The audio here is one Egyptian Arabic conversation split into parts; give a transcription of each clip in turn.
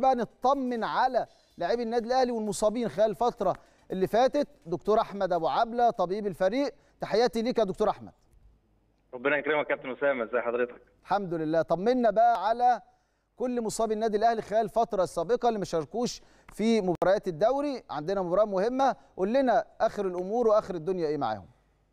بقى نطمن على لاعبي النادي الاهلي والمصابين خلال الفتره اللي فاتت دكتور احمد ابو عبله طبيب الفريق تحياتي ليك يا دكتور احمد ربنا يكرمك يا كابتن اسامه ازي حضرتك الحمد لله طمنا بقى على كل مصابي النادي الاهلي خلال الفتره السابقه اللي ما شاركوش في مباريات الدوري عندنا مباراه مهمه قول لنا اخر الامور واخر الدنيا ايه معاهم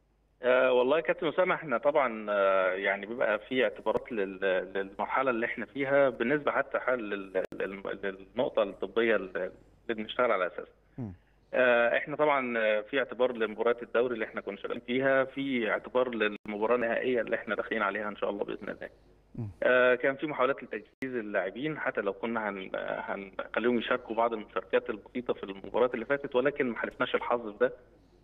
آه والله يا كابتن اسامه احنا طبعا آه يعني بيبقى في اعتبارات لل- للمرحله اللي احنا فيها بالنسبه حتى حال لل- لل- للنقطه الطبيه اللي بنشتغل على اساسها. م. آه احنا طبعا آه، في اعتبار لمباريات الدوري اللي احنا كنا شغالين فيها في اعتبار للمباراه النهائيه اللي احنا داخلين عليها ان شاء الله باذن الله. م. آه كان في محاولات لتجهيز اللاعبين حتى لو كنا هن- هنخليهم يشاركوا بعض المشاركات البسيطه في المباريات اللي فاتت ولكن ما حالفناش الحظ في ده.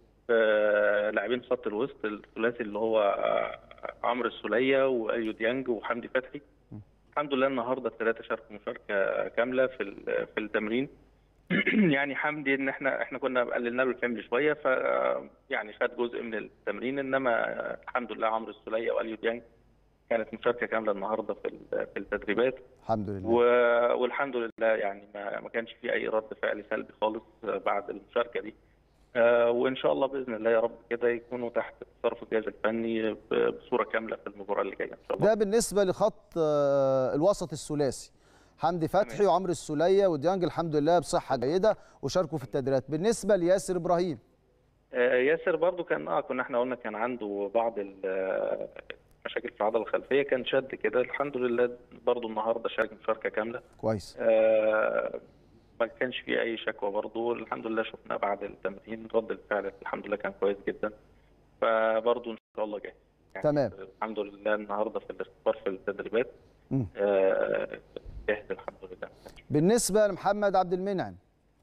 آه، لاعبين خط الوسط الثلاثي اللي هو آه، عمرو السوليه واليو ديانج وحمدي فتحي الحمد لله النهارده الثلاثه شاركوا مشاركه كامله في ال- في التمرين يعني حمدي ان احنا احنا كنا قللنا له الحمل شويه ف يعني خد جزء من التمرين انما آه، الحمد لله عمرو السوليه واليو ديانج كانت مشاركه كامله النهارده في ال- في التدريبات الحمد لله و- والحمد لله يعني ما ما كانش في اي رد فعل سلبي خالص بعد المشاركه دي آه، وان شاء الله باذن الله يا رب كده يكونوا تحت تصرف الجهاز الفني ب- بصوره كامله في المباراه اللي جايه ان شاء الله ده بالنسبه لخط آه، الوسط الثلاثي حمدي فتحي تمام. وعمرو السوليه وديانج الحمد لله بصحه جيده وشاركوا في التدريبات بالنسبه لياسر ابراهيم آه، ياسر برضو كان اه كنا احنا قلنا كان عنده بعض ال- آه، مشاكل في العضله الخلفيه كان شد كده الحمد لله برضو النهارده شارك مشاركه كامله كويس آه، ما كانش فيه اي شكوى برضو الحمد لله شفنا بعد التمرين رد الفعل الحمد لله كان كويس جدا فبرضو ان شاء الله جاي يعني تمام. الحمد لله النهارده في الاختبار في التدريبات مم. آه، جاهز الحمد لله بالنسبه لمحمد عبد المنعم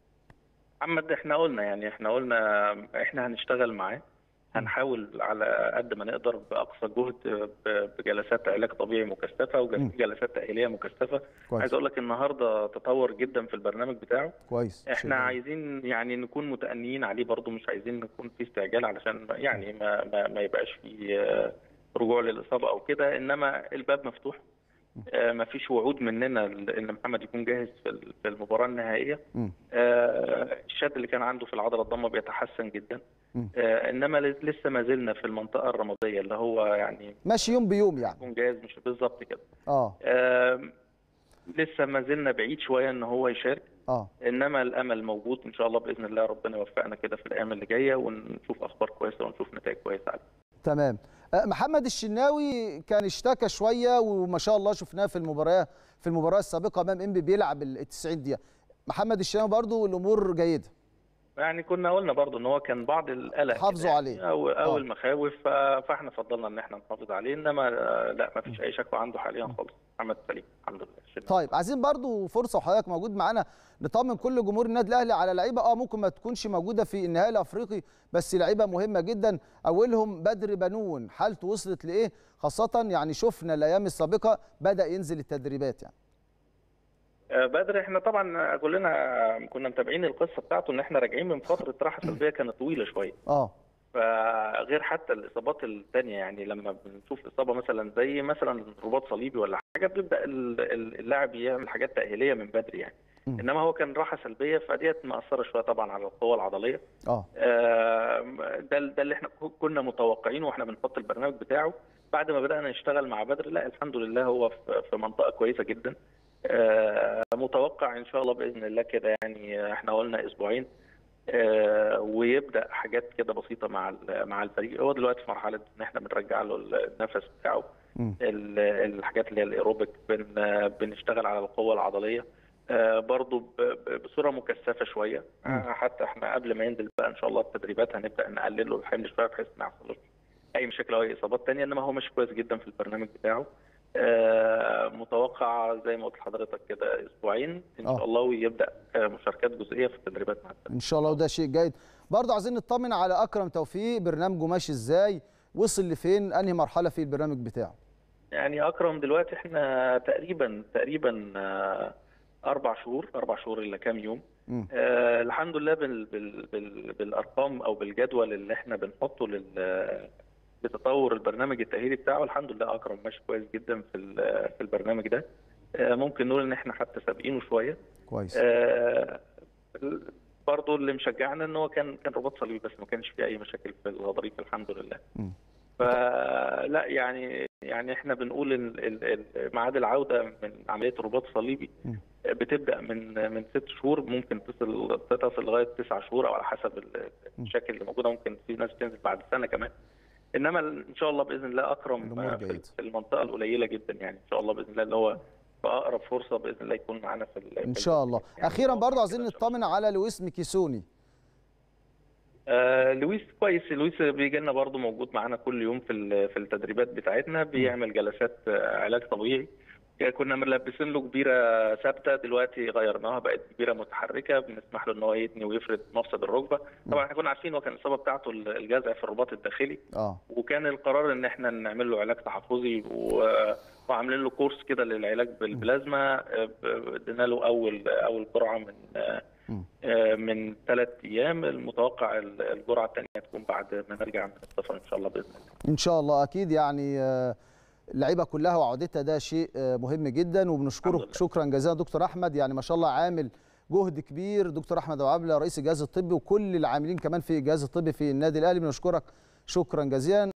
محمد احنا قلنا يعني احنا قلنا احنا هنشتغل معاه هنحاول على قد ما نقدر باقصى جهد ب- بجلسات علاج طبيعي مكثفه مم. وجلسات تاهيليه مكثفه كويس عايز اقول لك النهارده تطور جدا في البرنامج بتاعه كويس شيء احنا جميل. عايزين يعني نكون متأنيين عليه برضو مش عايزين نكون في استعجال علشان يعني ما ما, ما يبقاش في آه، رجوع للإصابة أو كده إنما الباب مفتوح آه، ما فيش وعود مننا ان محمد يكون جاهز في ال- في المباراه النهائيه مم. آه، الشد اللي كان عنده في العضله الضمه بيتحسن جدا مم. آه، انما لسه ما زلنا في المنطقه الرماديه اللي هو يعني ماشي يوم بيوم يعني يكون جاهز مش بالظبط كده اه آم، لسه ما زلنا بعيد شويه ان هو يشارك اه انما الامل موجود ان شاء الله باذن الله ربنا يوفقنا كده في الايام اللي جايه ونشوف اخبار كويسه ونشوف نتائج كويسه عليه تمام آه، محمد الشناوي كان اشتكى شويه وما شاء الله شفناه في المباراه في المباراه السابقه امام انبي بيلعب ال 90 دقيقه محمد الشناوي برضو الامور جيده يعني كنا قلنا برضو ان هو كان بعض القلق كده حافظوا يعني عليه. او او آه. المخاوف ف- فاحنا فضلنا ان احنا نحافظ عليه انما آه، لا ما فيش اي شكوى عنده حاليا خالص محمد سليم الحمد لله الشناوي. طيب عايزين برضو فرصه وحضرتك موجود معانا نطمن كل جمهور النادي الاهلي على لعيبه اه ممكن ما تكونش موجوده في النهائي الافريقي بس لعيبه مهمه جدا اولهم بدر بنون حالته وصلت لايه خاصه يعني شفنا الايام السابقه بدا ينزل التدريبات يعني آه، بدر احنا طبعا كلنا كنا متابعين القصه بتاعته ان احنا راجعين من فتره راحه سلبيه كانت طويله شويه اه فغير حتى الاصابات الثانيه يعني لما بنشوف اصابه مثلا زي مثلا رباط صليبي ولا حاجه بيبدا ال- ال- اللاعب يعمل حاجات تاهيليه من بدري يعني مم. انما هو كان راحه سلبيه فديت مأثره شويه طبعا على القوه العضليه اه آه، ده ده اللي احنا كنا متوقعينه واحنا بنحط البرنامج بتاعه بعد ما بدانا نشتغل مع بدر لا الحمد لله هو في في منطقه كويسه جدا آه، متوقع ان شاء الله باذن الله كده يعني احنا قلنا اسبوعين آه، ويبدا حاجات كده بسيطه مع ال- مع الفريق هو دلوقتي في مرحله ان احنا بنرجع له النفس بتاعه مم. ال- الحاجات اللي هي الايروبيك بن بنشتغل على القوه العضليه آه، برضو ب- ب- بصوره مكثفه شويه آه، حتى احنا قبل ما ينزل بقى ان شاء الله التدريبات هنبدا نقلل له الحمل شويه بحيث ما يحصلوش اي مشاكل او اي اصابات تانية انما هو ماشي كويس جدا في البرنامج بتاعه آه، متوقع زي ما قلت لحضرتك كده اسبوعين ان آه. شاء الله ويبدا آه، مشاركات جزئيه في التدريبات مع الفريق ان شاء الله وده شيء جيد برضه عايزين نطمن على اكرم توفيق برنامجه ماشي ازاي وصل لفين انهي مرحله في البرنامج بتاعه يعني اكرم دلوقتي احنا تقريبا تقريبا آه، اربع شهور اربع شهور الا كام يوم مم. آه الحمد لله بال بال بال بالارقام او بالجدول اللي احنا بنحطه لل لتطور البرنامج التاهيلي بتاعه الحمد لله اكرم ماشي كويس جدا في ال- في البرنامج ده آه، ممكن نقول ان احنا حتى سابقينه شويه كويس آه، برضه اللي مشجعنا ان هو كان كان رباط صليبي بس ما كانش فيه اي مشاكل في الغضاريف الحمد لله مم. فلا يعني يعني احنا بنقول ان ال- ال- ميعاد العوده من عمليه الرباط الصليبي مم. بتبدا من من ست شهور ممكن تصل تصل لغايه تسع شهور او على حسب ال- المشاكل اللي موجوده ممكن في ناس تنزل بعد سنه كمان انما ان شاء الله باذن الله اكرم الأمور في جيد. في المنطقه القليله جدا يعني ان شاء الله باذن الله اللي هو في اقرب فرصه باذن الله يكون معانا في ال- ان في شاء الله يعني اخيرا برضو عايزين كده إن شاء الله. نطمن على لويس ميكيسوني آه لويس كويس لويس بيجي لنا برضه موجود معانا كل يوم في ال- في التدريبات بتاعتنا بيعمل جلسات آه، علاج طبيعي كنا ملبسين له كبيره ثابته دلوقتي غيرناها بقت كبيره متحركه بنسمح له ان هو يتني ويفرد مفصل الركبه طبعا احنا كنا عارفين هو كان الاصابه بتاعته الجزع في الرباط الداخلي اه وكان القرار ان احنا نعمل له علاج تحفظي و- وعاملين له كورس كده للعلاج بالبلازما آه، ب- ادينا له اول اول جرعه من آه، مم. آه، من ثلاث ايام المتوقع ال- الجرعه الثانيه تكون بعد ما نرجع من السفر ان شاء الله باذن الله ان شاء الله اكيد يعني آه، اللعيبه كلها وعودتها ده شيء آه، مهم جدا الحمد وبنشكرك لله. شكرا جزيلا دكتور احمد يعني ما شاء الله عامل جهد كبير دكتور احمد ابو عبله رئيس الجهاز الطبي وكل العاملين كمان في الجهاز الطبي في النادي الاهلي بنشكرك شكرا جزيلا